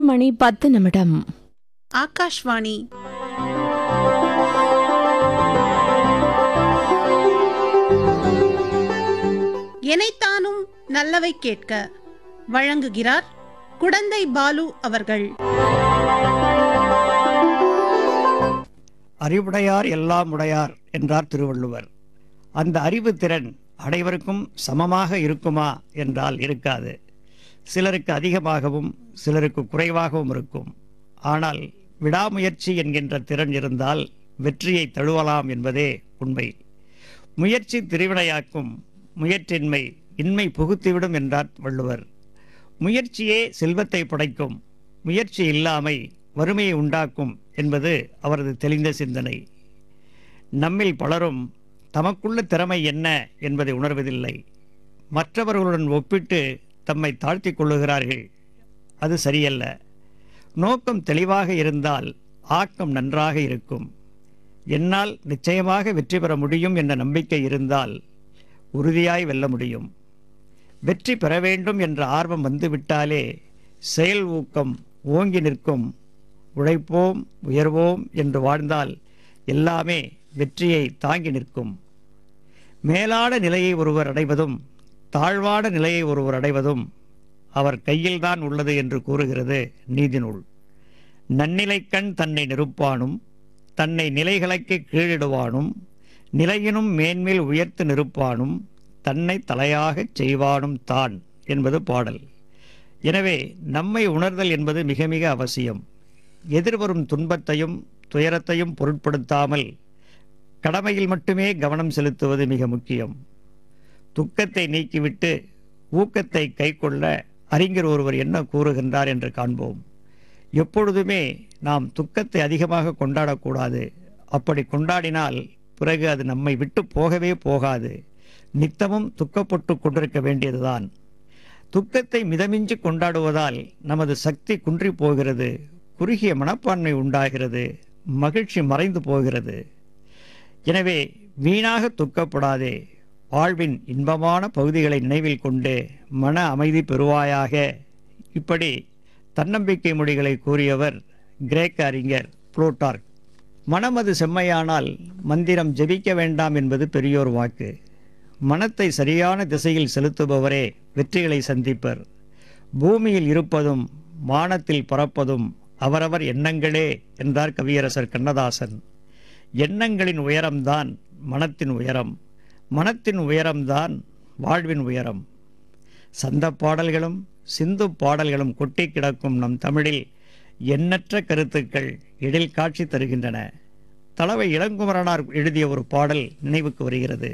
மணி பத்து நிமிடம் ஆகாஷ்வாணி எனைத்தானும் நல்லவை கேட்க வழங்குகிறார் குடந்தை பாலு அவர்கள் அறிவுடையார் எல்லாம் உடையார் என்றார் திருவள்ளுவர் அந்த அறிவு திறன் அனைவருக்கும் சமமாக இருக்குமா என்றால் இருக்காது சிலருக்கு அதிகமாகவும் சிலருக்கு குறைவாகவும் இருக்கும் ஆனால் விடாமுயற்சி என்கின்ற திறன் இருந்தால் வெற்றியை தழுவலாம் என்பதே உண்மை முயற்சி திருவினையாக்கும் முயற்றின்மை இன்மை புகுத்திவிடும் என்றார் வள்ளுவர் முயற்சியே செல்வத்தை படைக்கும் முயற்சி இல்லாமை வறுமையை உண்டாக்கும் என்பது அவரது தெளிந்த சிந்தனை நம்மில் பலரும் தமக்குள்ள திறமை என்ன என்பதை உணர்வதில்லை மற்றவர்களுடன் ஒப்பிட்டு தம்மை தாழ்த்திக் கொள்ளுகிறார்கள் அது சரியல்ல நோக்கம் தெளிவாக இருந்தால் ஆக்கம் நன்றாக இருக்கும் என்னால் நிச்சயமாக வெற்றி பெற முடியும் என்ற நம்பிக்கை இருந்தால் உறுதியாய் வெல்ல முடியும் வெற்றி பெற வேண்டும் என்ற ஆர்வம் வந்துவிட்டாலே செயல் ஊக்கம் ஓங்கி நிற்கும் உழைப்போம் உயர்வோம் என்று வாழ்ந்தால் எல்லாமே வெற்றியை தாங்கி நிற்கும் மேலான நிலையை ஒருவர் அடைவதும் தாழ்வான நிலையை ஒருவர் அடைவதும் அவர் கையில்தான் உள்ளது என்று கூறுகிறது நீதிநூல் நன்னிலைக்கண் தன்னை நிறுப்பானும் தன்னை நிலைகளுக்கு கீழிடுவானும் நிலையினும் மேன்மேல் உயர்த்து நிறுப்பானும் தன்னை தலையாகச் செய்வானும் தான் என்பது பாடல் எனவே நம்மை உணர்தல் என்பது மிக மிக அவசியம் எதிர்வரும் துன்பத்தையும் துயரத்தையும் பொருட்படுத்தாமல் கடமையில் மட்டுமே கவனம் செலுத்துவது மிக முக்கியம் துக்கத்தை நீக்கிவிட்டு ஊக்கத்தை கைக்கொள்ள அறிஞர் ஒருவர் என்ன கூறுகின்றார் என்று காண்போம் எப்பொழுதுமே நாம் துக்கத்தை அதிகமாக கொண்டாடக்கூடாது அப்படி கொண்டாடினால் பிறகு அது நம்மை விட்டு போகவே போகாது நித்தமும் துக்கப்பட்டு கொண்டிருக்க வேண்டியதுதான் துக்கத்தை மிதமின்றி கொண்டாடுவதால் நமது சக்தி குன்றி போகிறது குறுகிய மனப்பான்மை உண்டாகிறது மகிழ்ச்சி மறைந்து போகிறது எனவே வீணாக துக்கப்படாதே வாழ்வின் இன்பமான பகுதிகளை நினைவில் கொண்டு மன அமைதி பெறுவாயாக இப்படி தன்னம்பிக்கை மொழிகளை கூறியவர் கிரேக்க அறிஞர் புளூட்டார்க் மனமது செம்மையானால் மந்திரம் ஜெபிக்க வேண்டாம் என்பது பெரியோர் வாக்கு மனத்தை சரியான திசையில் செலுத்துபவரே வெற்றிகளை சந்திப்பர் பூமியில் இருப்பதும் வானத்தில் பறப்பதும் அவரவர் எண்ணங்களே என்றார் கவியரசர் கண்ணதாசன் எண்ணங்களின் உயரம்தான் மனத்தின் உயரம் மனத்தின் உயரம்தான் வாழ்வின் உயரம் சந்த பாடல்களும் சிந்து பாடல்களும் கொட்டி கிடக்கும் நம் தமிழில் எண்ணற்ற கருத்துக்கள் எழில் காட்சி தருகின்றன தளவை இளங்குமரனார் எழுதிய ஒரு பாடல் நினைவுக்கு வருகிறது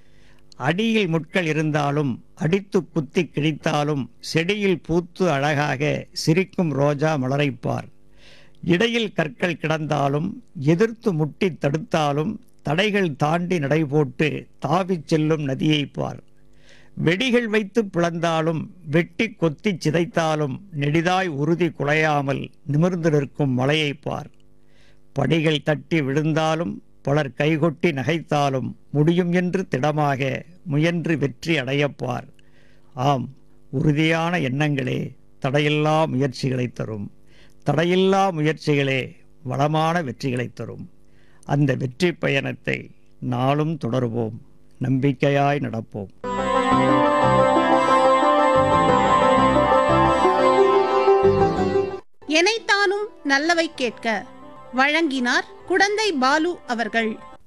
அடியில் முட்கள் இருந்தாலும் அடித்து குத்தி கிழித்தாலும் செடியில் பூத்து அழகாக சிரிக்கும் ரோஜா மலரைப்பார் இடையில் கற்கள் கிடந்தாலும் எதிர்த்து முட்டி தடுத்தாலும் தடைகள் தாண்டி நடைபோட்டு தாவிச் செல்லும் நதியைப் பார் வெடிகள் வைத்து பிளந்தாலும் வெட்டி கொத்தி சிதைத்தாலும் நெடிதாய் உறுதி குலையாமல் நிமிர்ந்து நிற்கும் மலையைப் பார் படிகள் தட்டி விழுந்தாலும் பலர் கைகொட்டி நகைத்தாலும் முடியும் என்று திடமாக முயன்று வெற்றி அடையப்பார் ஆம் உறுதியான எண்ணங்களே தடையில்லா முயற்சிகளை தரும் தடையில்லா முயற்சிகளே வளமான வெற்றிகளை தரும் அந்த வெற்றி பயணத்தை நாளும் தொடருவோம் நம்பிக்கையாய் நடப்போம் எனைத்தானும் நல்லவை கேட்க வழங்கினார் குடந்தை பாலு அவர்கள்